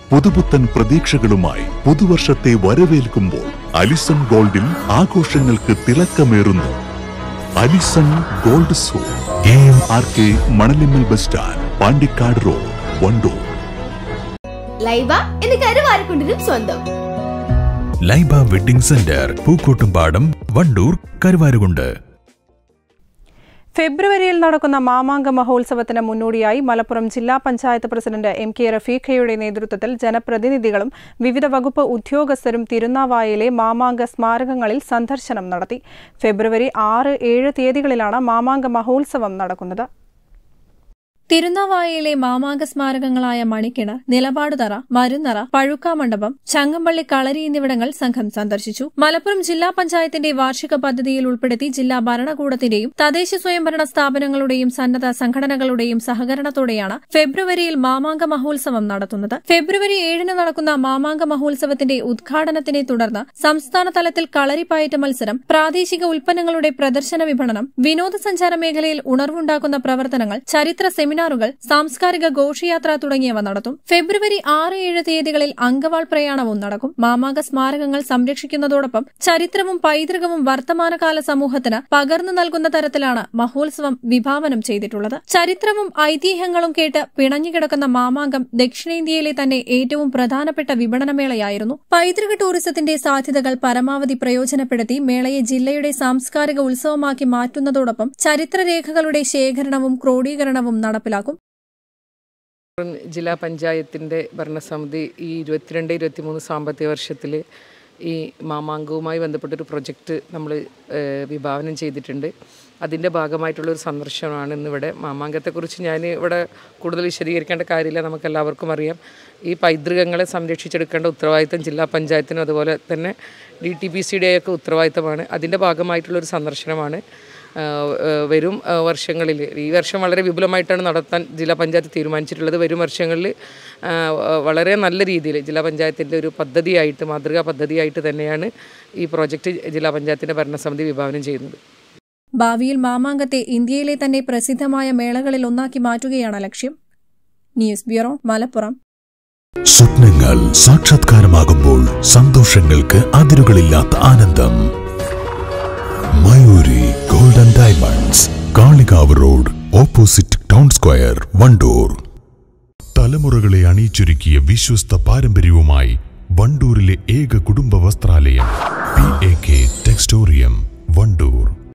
പുതുപുത്തൻ പ്രതീക്ഷകളുമായി പുതുവർഷത്തെ വരവേൽക്കുമ്പോൾ അലിസൺ ഗോൾഡിൽ ആഘോഷങ്ങൾക്ക് തിളക്കമേറുന്നു Alison Gold so A M R K Manalimmal bus stand Pandikkad road Wandoor Laiba എന്ന് കരുവാരക്കുണ്ടിനും സ്വന്തം ലൈബ വെഡിംഗ് സെന്റർ പൂക്കോട്ടുംപാടം വണ്ടൂർ കരുവാരുകുണ്ട് ഫെബ്രുവരിയിൽ നടക്കുന്ന മാമാങ്ക മഹോത്സവത്തിന് മുന്നോടിയായി മലപ്പുറം ജില്ലാ പഞ്ചായത്ത് പ്രസിഡന്റ് എം കെ റഫീഖയുടെ നേതൃത്വത്തിൽ ജനപ്രതിനിധികളും വിവിധ വകുപ്പ് ഉദ്യോഗസ്ഥരും തിരുനാവായയിലെ മാമാങ്ക സ്മാരകങ്ങളിൽ സന്ദർശനം നടത്തി ഫെബ്രുവരി ആറ് ഏഴ് തീയതികളിലാണ് മാമാങ്ക മഹോത്സവം നടക്കുന്നത് തിരുനാവായയിലെ മാമാങ്ക സ്മാരകങ്ങളായ മണിക്കിണർ നിലപാടുതറ മരുന്നറ പഴുക്കാമണ്ഡപം ചങ്ങമ്പള്ളി കളരി എന്നിവിടങ്ങൾ സംഘം സന്ദർശിച്ചു മലപ്പുറം ജില്ലാ പഞ്ചായത്തിന്റെ വാർഷിക പദ്ധതിയിൽ ഉൾപ്പെടുത്തി ജില്ലാ ഭരണകൂടത്തിന്റെയും തദ്ദേശ സ്വയംഭരണ സ്ഥാപനങ്ങളുടെയും സന്നദ്ധ സംഘടനകളുടെയും സഹകരണത്തോടെയാണ് ഫെബ്രുവരിയിൽ മാമാങ്ക മഹോത്സവം നടത്തുന്നത് ഫെബ്രുവരി ഏഴിന് നടക്കുന്ന മാമാങ്ക മഹോത്സവത്തിന്റെ ഉദ്ഘാടനത്തിനെ തുടർന്ന് സംസ്ഥാന തലത്തിൽ കളരിപ്പയറ്റ മത്സരം പ്രാദേശിക ഉൽപ്പന്നങ്ങളുടെ പ്രദർശന വിപണനം വിനോദസഞ്ചാര മേഖലയിൽ ഉണർവുണ്ടാക്കുന്ന പ്രവർത്തനങ്ങൾ ചരിത്ര സെമിനാറുകൾ സാംസ്കാരിക ഘോഷയാത്ര തുടങ്ങിയവ നടത്തും ഫെബ്രുവരി ആറ് ഏഴ് തീയതികളിൽ അങ്കവാൾ പ്രയാണവും നടക്കും മാമാങ്ക സ്മാരകങ്ങൾ സംരക്ഷിക്കുന്നതോടൊപ്പം ചരിത്രവും പൈതൃകവും വർത്തമാനകാല സമൂഹത്തിന് പകർന്നു നൽകുന്ന തരത്തിലാണ് മഹോത്സവം വിഭാവനം ചെയ്തിട്ടുള്ളത് ചരിത്രവും ഐതിഹ്യങ്ങളും കേട്ട് പിണഞ്ഞുകിടക്കുന്ന മാമാങ്കം ദക്ഷിണേന്ത്യയിലെ തന്നെ ഏറ്റവും പ്രധാനപ്പെട്ട വിപണനമേളയായിരുന്നു പൈതൃക ടൂറിസത്തിന്റെ സാധ്യതകൾ പരമാവധി പ്രയോജനപ്പെടുത്തി മേളയെ ജില്ലയുടെ സാംസ്കാരിക ഉത്സവമാക്കി മാറ്റുന്നതോടൊപ്പം ചരിത്രരേഖകളുടെ ശേഖരണവും ക്രോഡീകരണവും നടപ്പിലാക്കും ജില്ലാ പഞ്ചായത്തിൻ്റെ ഭരണസമിതി ഈ ഇരുപത്തിരണ്ട് ഇരുപത്തിമൂന്ന് സാമ്പത്തിക വർഷത്തിൽ ഈ മാമാങ്കവുമായി ബന്ധപ്പെട്ടൊരു പ്രൊജക്റ്റ് നമ്മൾ വിഭാവനം ചെയ്തിട്ടുണ്ട് അതിൻ്റെ ഭാഗമായിട്ടുള്ളൊരു സന്ദർശനമാണ് ഇന്നിവിടെ മാമാങ്കത്തെക്കുറിച്ച് ഞാൻ ഇവിടെ കൂടുതൽ വിശദീകരിക്കേണ്ട കാര്യമില്ല നമുക്ക് എല്ലാവർക്കും അറിയാം ഈ പൈതൃകങ്ങളെ സംരക്ഷിച്ചെടുക്കേണ്ട ഉത്തരവാദിത്തം ജില്ലാ പഞ്ചായത്തിനും അതുപോലെ തന്നെ ഡി ടി പി സിയുടെയൊക്കെ ഉത്തരവാദിത്തമാണ് അതിൻ്റെ ഭാഗമായിട്ടുള്ളൊരു സന്ദർശനമാണ് വരും വർഷങ്ങളിൽ ഈ വർഷം വളരെ വിപുലമായിട്ടാണ് നടത്താൻ ജില്ലാ പഞ്ചായത്ത് തീരുമാനിച്ചിട്ടുള്ളത് വരും വർഷങ്ങളിൽ വളരെ നല്ല രീതിയിൽ ജില്ലാ പഞ്ചായത്തിൻ്റെ ഒരു പദ്ധതിയായിട്ട് മാതൃകാ പദ്ധതിയായിട്ട് തന്നെയാണ് ഈ പ്രോജക്റ്റ് ജില്ലാ പഞ്ചായത്തിൻ്റെ ഭരണസമിതി വിഭാവനം ചെയ്യുന്നത് ഭാവിയിൽ മാമാങ്കത്തെ ഇന്ത്യയിലെ തന്നെ പ്രസിദ്ധമായ മേളകളിൽ ഒന്നാക്കി മാറ്റുകയാണ് ലക്ഷ്യം ന്യൂസ് ബ്യൂറോ മലപ്പുറം സ്വപ്നങ്ങൾ സാക്ഷാത്കാരമാകുമ്പോൾ സന്തോഷങ്ങൾക്ക് അതിരുകളില്ലാത്ത ആനന്ദം Mayuri golden diamonds Kalikavu road opposite town square Wandoor തലമുറകളെ അണിയിച്ചൊരുക്കിയ വിശ്വസ്ത പാരമ്പര്യവുമായി വണ്ടൂരിലെ ഏക കുടുംബ വസ്ത്രാലയം P A K textorium Wandoor